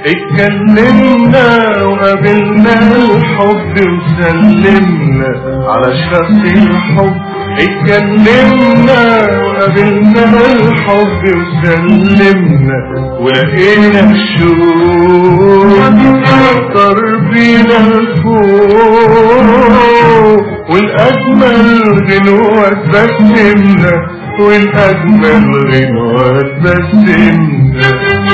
اتكلمنا وقابلنا الحب وسلمنا على شخص الحب اتكلمنا وقابلنا الحب وسلمنا ولقينا الشوق طار بينا الفوق والأجمل غنوة تبسمنا والأجمل غنوة تبسمنا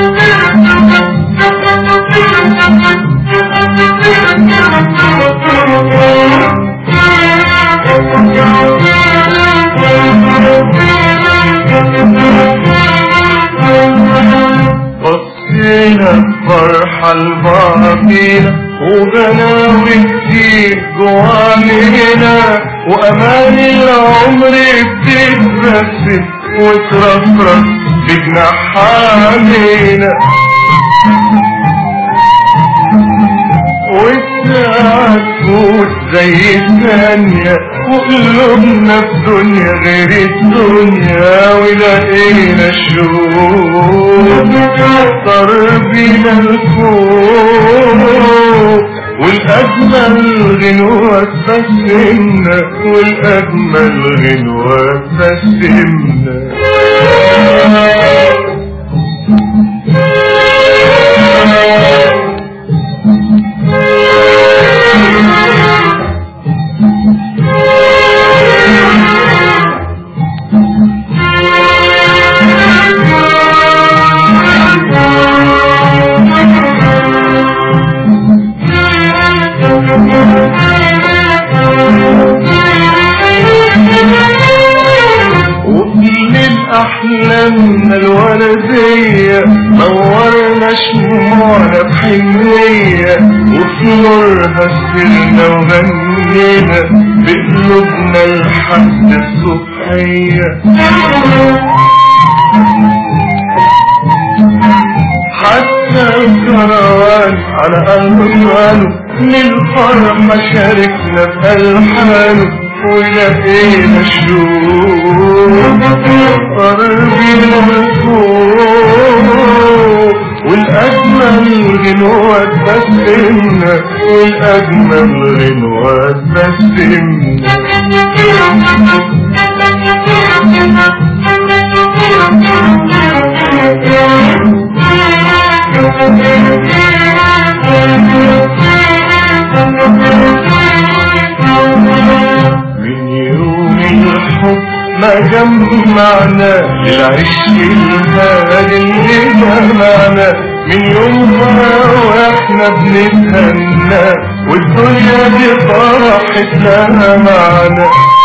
بصينا بفرحة لبعضينا وغلاوي كتير جوانينا وأمان العمر بتتبسم وترفرف بجناح علينا والساعة تفوت زي الثانية وقلوبنا في دنيا غير الدنيا ولقينا الشوق طار بينا الفوق والأجمل غنوة تبسمنا والأجمل غنوة تبسمنا وكل أحلامنا الولدية نورنا شموعنا بحنية وفي نورها سرنا وغنينا بقلوبنا لحد الصبحية حتى الكروان على ألوانه للفرحة شاركنا بألحانه ولقينا الشوق قربنا الفوق والأجمل غنوة تبسمنا والأجمل غنوة تبسمنا من يوم الحب ما جمعنا للعشق الهادي اللي جمعنا من يومها واحنا بنتهنى والدنيا دي فرحت لها معنا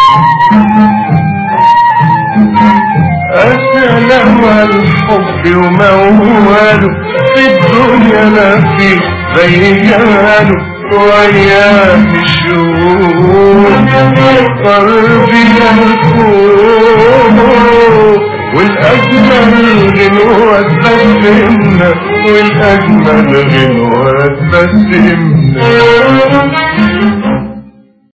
السلام الحب ومواله في الدنيا ما في زي جماله وياه الشوق قلبي الفوق والأجمل غنوة تبسمنا والأجمل غنوة تبسمنا